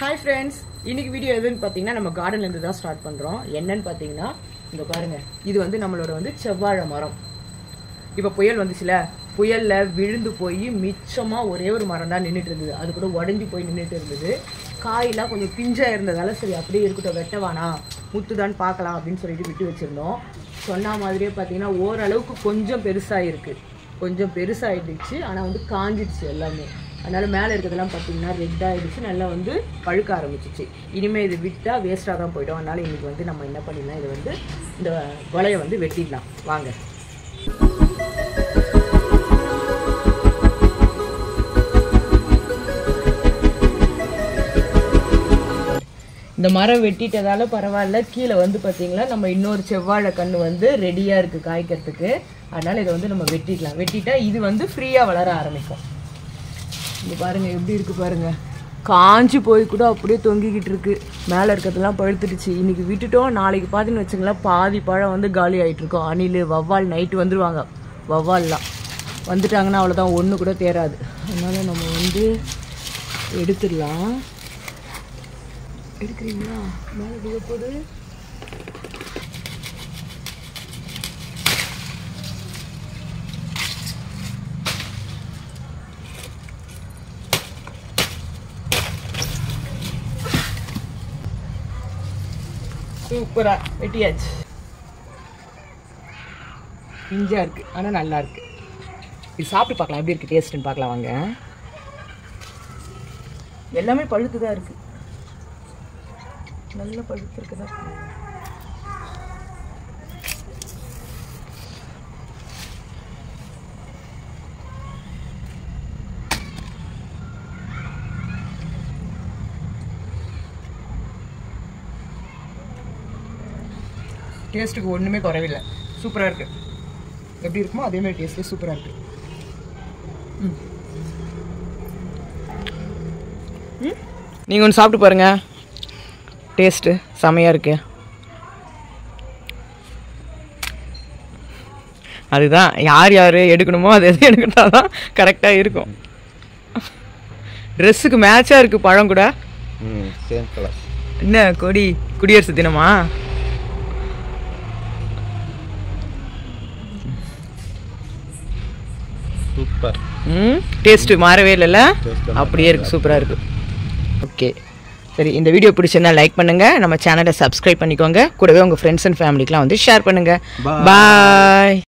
Hi friends இன்னைக்கு video எதுன்னு பார்த்தீங்கன்னா நம்ம கார்டன்ல இருந்து தான் ஸ்டார்ட் பண்றோம் என்னன்னு பார்த்தீங்கன்னா இங்க பாருங்க இது வந்து நம்மளோட வந்து செவ்வாழை மரம் இப்போ புயல் வந்துச்சுல புயல்ல விழுந்து போய் மிச்சமா ஒரே ஒரு மரம் தான் நின்றுட்டு இருந்தது அது கூட உடஞ்சி போய் நின்றுட்டு இருந்தது காயெல்லாம் கொஞ்சம் பிஞ்சா இருந்ததால சரி அப்படியே இருக்கட்டும் வெட்டவானா முத்துதான்னு பார்க்கலாம் அப்படின்னு சொல்லிட்டு விட்டு வச்சிருந்தோம் சொன்ன மாதிரியே பார்த்தீங்கன்னா ஓரளவுக்கு கொஞ்சம் பெருசாக இருக்கு கொஞ்சம் பெருசாகிடுச்சு ஆனால் வந்து காஞ்சிடுச்சு எல்லாமே அதனால மேலே இருக்கிறதெல்லாம் பார்த்தீங்கன்னா ரெட் ஆயிடுச்சு நல்லா வந்து பழுக்க ஆரம்பிச்சிச்சு இனிமேல் இது விட்டால் வேஸ்ட்டாக தான் போயிடும் அதனால இன்னைக்கு வந்து நம்ம என்ன பண்ணிடலாம் இதை வந்து இந்த வலையை வந்து வெட்டிடலாம் வாங்க இந்த மரம் வெட்டிட்டதால பரவாயில்ல கீழே வந்து பார்த்தீங்களா நம்ம இன்னொரு செவ்வாழை கன்று வந்து ரெடியாக இருக்குது காய்க்கிறதுக்கு அதனால இதை வந்து நம்ம வெட்டிடலாம் வெட்டிட்டா இது வந்து ஃப்ரீயாக வளர ஆரம்பிக்கும் இங்க பாருங்க எப்படி இருக்கு பாருங்க காஞ்சி போய் கூட அப்படியே தொங்கிக்கிட்டு இருக்கு மேலே இருக்கிறதெல்லாம் பழுத்துடுச்சு இன்னைக்கு விட்டுட்டோம் நாளைக்கு பார்த்தீங்கன்னு வச்சுங்களேன் பாதி பழம் வந்து காலி ஆயிட்டு இருக்கோம் அணில் வவ்வால் நைட்டு வந்துருவாங்க வவ்வால்லாம் வந்துட்டாங்கன்னா அவ்வளோதான் ஒன்று கூட தேராது அதனால நம்ம வந்து எடுத்துடலாம் எடுக்கிறீங்களா மேலே விழ போகுது சூப்பரா வெட்டியாச்சு பிஞ்சா இருக்கு ஆனா நல்லா இருக்கு இது சாப்பிட்டு பார்க்கலாம் எப்படி இருக்கு டேஸ்ட்னு பார்க்கலாம் வாங்க எல்லாமே பழுத்து தான் இருக்கு நல்ல பழுத்து இருக்குதா டேஸ்ட்டுக்கு ஒன்றுமே குறைவில்லை சூப்பராக இருக்கு எப்படி இருக்குமோ அதே மாதிரி டேஸ்ட்டு சூப்பராக இருக்கு ம் ம் நீங்கள் ஒன்று சாப்பிட்டு பாருங்க டேஸ்ட்டு செமையாக இருக்கு அதுதான் யார் யார் எடுக்கணுமோ அது எது எடுக்கிட்டா தான் கரெக்டாக இருக்கும் ட்ரெஸ்ஸுக்கு மேட்சாக இருக்குது பழம் கூட ம் சேம் கலர் என்ன கொடி குடியரசு தினமா சூப்பர் ம் டேஸ்ட்டு மாறவே இல்லைல்ல Taste அப்படியே இருக்கு சூப்பராக இருக்கு ஓகே சரி இந்த வீடியோ பிடிச்சிருந்தா லைக் பண்ணுங்க நம்ம சேனலை சப்ஸ்கிரைப் பண்ணிக்கோங்க கூடவே உங்கள் ஃப்ரெண்ட்ஸ் அண்ட் ஃபேமிலிக்கெலாம் வந்து ஷேர் பண்ணுங்க Bye. பாய்